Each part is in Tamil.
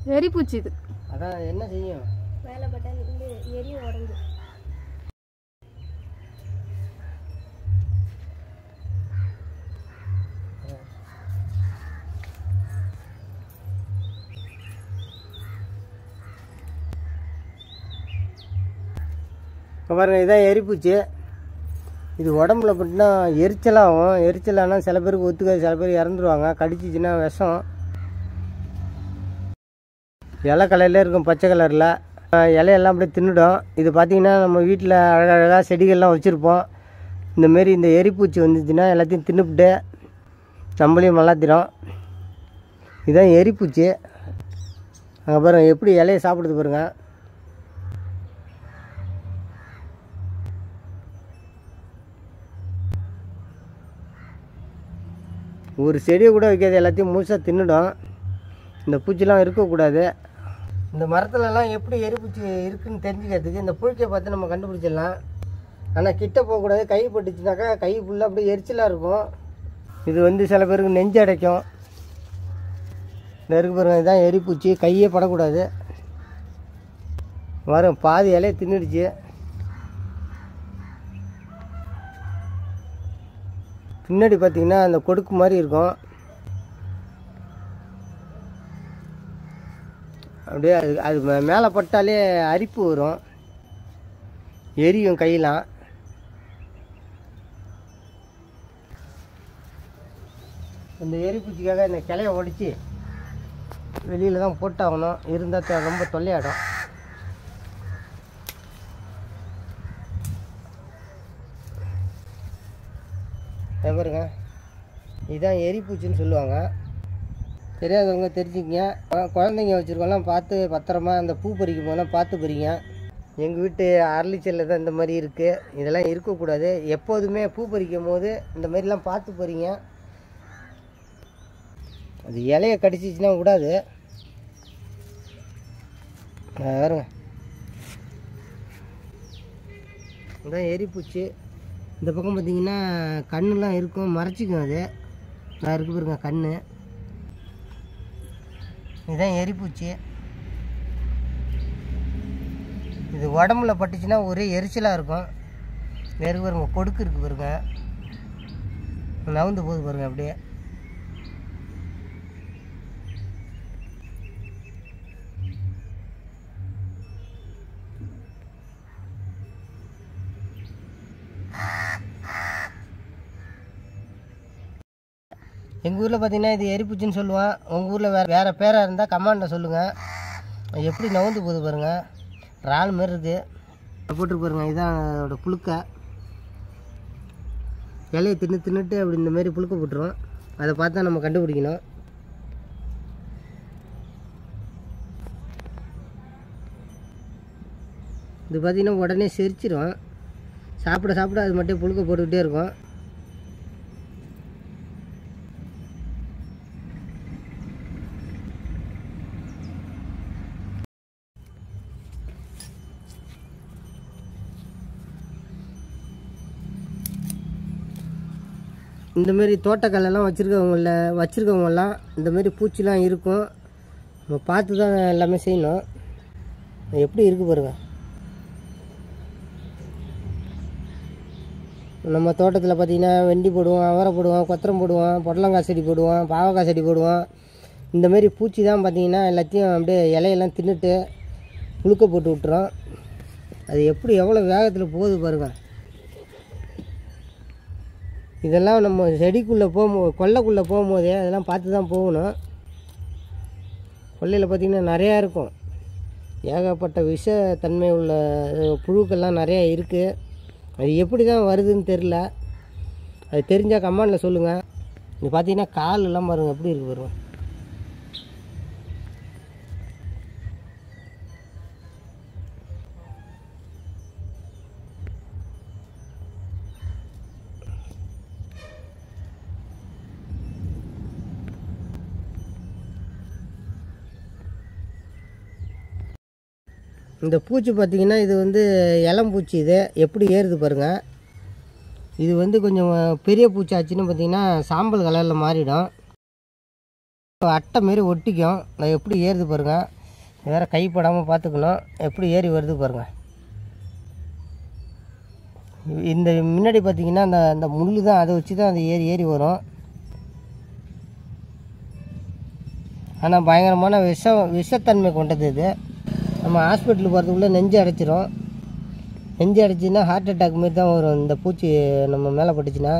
எரிப்பூச்சி இது அதான் என்ன செய்யும் மேலே பட்டா வந்து எரியும் உடம்பு இப்போ பாருங்க இதான் எரிப்பூச்சி இது உடம்புல பட்டுனா எரிச்சலாகும் எரிச்சலானா சில பேருக்கு ஒத்துக்காது சில பேர் இறந்துருவாங்க கடிச்சிச்சுன்னா விஷம் இலை கலரில் இருக்கும் பச்சை கலரில் இலையெல்லாம் அப்படியே தின்னுடும் இது பார்த்திங்கன்னா நம்ம வீட்டில் அழகழகாக செடிகள்லாம் வச்சுருப்போம் இந்தமாரி இந்த எரிப்பூச்சி வந்துச்சுன்னா எல்லாத்தையும் தின்னுபிட்டு நம்மளையும் மல்லாத்திடும் இதுதான் எரிப்பூச்சி அங்கே பாருங்க எப்படி இலையை சாப்பிடுது பாருங்க ஒரு செடியை கூட வைக்காது எல்லாத்தையும் முழுசாக தின்னுடும் இந்த பூச்சிலாம் இருக்கக்கூடாது இந்த மரத்துலலாம் எப்படி எரிப்பூச்சி இருக்குன்னு தெரிஞ்சுக்கிறதுக்கு இந்த புழுக்கையை பார்த்து நம்ம கண்டுபிடிச்சிடலாம் ஆனால் கிட்ட போகக்கூடாது கை பட்டுச்சுனாக்கா கை ஃபுல்லாக அப்படியே எரிச்சலாக இருக்கும் இது வந்து சில பேருக்கு நெஞ்சு அடைக்கும் இந்த இருக்கு பாருங்க இதுதான் எரிப்பூச்சி கையே படக்கூடாது வரும் பாதி இலையை தின்னுடுச்சு பின்னாடி பார்த்தீங்கன்னா அந்த கொடுக்கு மாதிரி இருக்கும் அப்படியே அது அது மே- மேலே பட்டாலே அரிப்பு வரும் எரியும் கையெல்லாம் இந்த எரிப்பூச்சிக்காக இந்த கிளைய உடைச்சி வெளியில் தான் போட்டாகணும் இருந்தால் த- ரொம்ப தொல்லையாடும் இதை பாருங்க இதுதான் எரிப்பூச்சின்னு சொல்லுவாங்க தெரியாதவங்க தெரிஞ்சுக்கங்க குழ- குழந்தைங்க வச்சுருக்கோம்லாம் பார்த்து பத்திரமா அந்த பூ பறிக்கும் போதெல்லாம் பார்த்து பறிங்க எங்கள் வீட்டு அரளிச்செல்ல தான் இந்த மாதிரி இருக்குது இதெல்லாம் இருக்கக்கூடாது எப்போதுமே பூ பறிக்கும் போது இந்த மாதிரிலாம் பார்த்து பறிங்க அது இலைய கடிச்சிச்சுன்னா விடாது ஆ, பாருங்க இதான் எரிப்பூச்சி இந்த பக்கம் பார்த்தீங்கன்னா கண்ணுலாம் இருக்கும் மறைச்சிக்கும் அது நான் இருக்கு பாருங்க கண்ணு இதுதான் எரிப்பூச்சி இது உடம்புல பட்டுச்சுன்னா ஒரே எரிச்சலாக இருக்கும் வேறு பாருங்க கொடுக்கு இருக்கு பாருங்க நவுந்து போகுது பாருங்க அப்படியே எங்கள் ஊரில் பார்த்தீங்கன்னா இது எரிப்பூச்சின்னு சொல்லுவான் உங்கள் ஊரில் வேறு வேறு பேராக இருந்தால் கமாண்டில் சொல்லுங்கள் எப்படி நவுந்து போகுது பாருங்கள் இறால் மாதிரி இருக்குது போட்டு பாருங்க இதான் அதோட புழுக்க இலையை தின்னு தின்னுட்டு அப்படி இந்த மாதிரி புழுக்க போட்டுரும் அதை பார்த்தா நம்ம கண்டுபிடிக்கணும் இது பார்த்தீங்கன்னா உடனே செரிச்சிரும் சாப்பிட சாப்பிட அது மட்டும் புழுக்க போட்டுக்கிட்டே இருக்கும் இந்த மாதிரி தோட்டக்கலைலாம் வச்சுருக்கவங்கள வச்சுருக்கவங்கலாம் இந்த மாதிரி பூச்சிலாம் இருக்கும் நம்ம பார்த்து தான் எல்லாமே செய்யணும் அது எப்படி இருக்கு பாருங்க நம்ம தோட்டத்தில் பார்த்தீங்கன்னா வெண்டி போடுவோம் அவரை போடுவோம் கொத்தரம் போடுவோம் புடலங்காய் செடி போடுவோம் பாவக்காய் செடி போடுவோம் இந்த மாதிரி பூச்சி தான் பார்த்தீங்கன்னா எல்லாத்தையும் அப்படியே இலையெல்லாம் தின்னுட்டு புழுக்க போட்டு விட்டுரும் அது எப்படி எவ்வளோ வேகத்தில் போகுது பாருங்கள் இதெல்லாம் நம்ம செடிக்குள்ளே போகும்போது கொல்லைக்குள்ளே போகும்போதே அதெல்லாம் பார்த்து தான் போகணும் கொல்லையில் பார்த்திங்கன்னா நிறையா இருக்கும் ஏகப்பட்ட விஷ தன்மை உள்ள அஹ், புழுக்கள்லாம் நிறையா இருக்குது அது எப்படி தான் வருதுன்னு தெரில அது தெரிஞ்சால் கமெண்டில் சொல்லுங்கள் இது பார்த்தீங்கன்னா கால் எல்லாம் பாருங்கள் எப்படி இருக்குது பாருங்க இந்த பூச்சி பார்த்தீங்கன்னா இது வந்து இளம்பூச்சி இது எப்படி ஏறுது பாருங்கள் இது வந்து கொஞ்சம் பெரிய பூச்சி ஆச்சுன்னு பார்த்தீங்கன்னா சாம்பல் கலரில் மாறிடும் அட்டை மாரி ஒட்டிக்கும் நான் எப்படி ஏறுது பாருங்க வேறு கைப்படாமல் பார்த்துக்கணும் எப்படி ஏறி வருது பாருங்க இந்த முன்னாடி பார்த்தீங்கன்னா அந்த அந்த முள் தான் அதை வச்சு தான் அது ஏறி ஏறி வரும் ஆனால் பயங்கரமான விஷ விஷத்தன்மை கொண்டது இது நம்ம ஹாஸ்பிட்டலுக்கு போகிறதுக்குள்ளே நெஞ்சு அடைச்சிரும் நெஞ்சு அடைச்சின்னா ஹார்ட் அட்டாக் மாரி தான் வரும் இந்த பூச்சி நம்ம மேலே பட்டுச்சுன்னா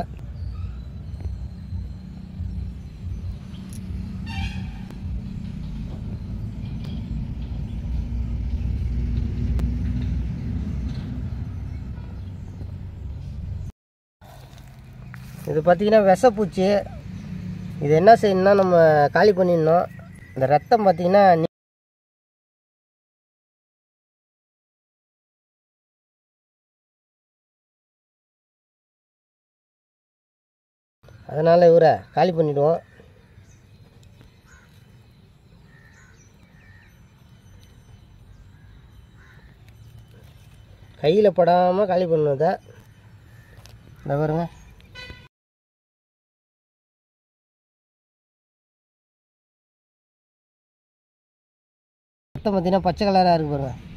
இது பார்த்தீங்கன்னா விஷப்பூச்சி இது என்ன செய்யணும்னா நம்ம காலி பண்ணிடணும் இந்த ரத்தம் பார்த்தீங்கன்னா நீ- அதனால் இவரை காலி பண்ணிவிடுவோம் கையில் படாமல் காலி பண்ணணும் இதை இந்த பாருங்க ரத்தம் பார்த்தீங்கன்னா பச்சை கலராக இருக்கு பாருங்க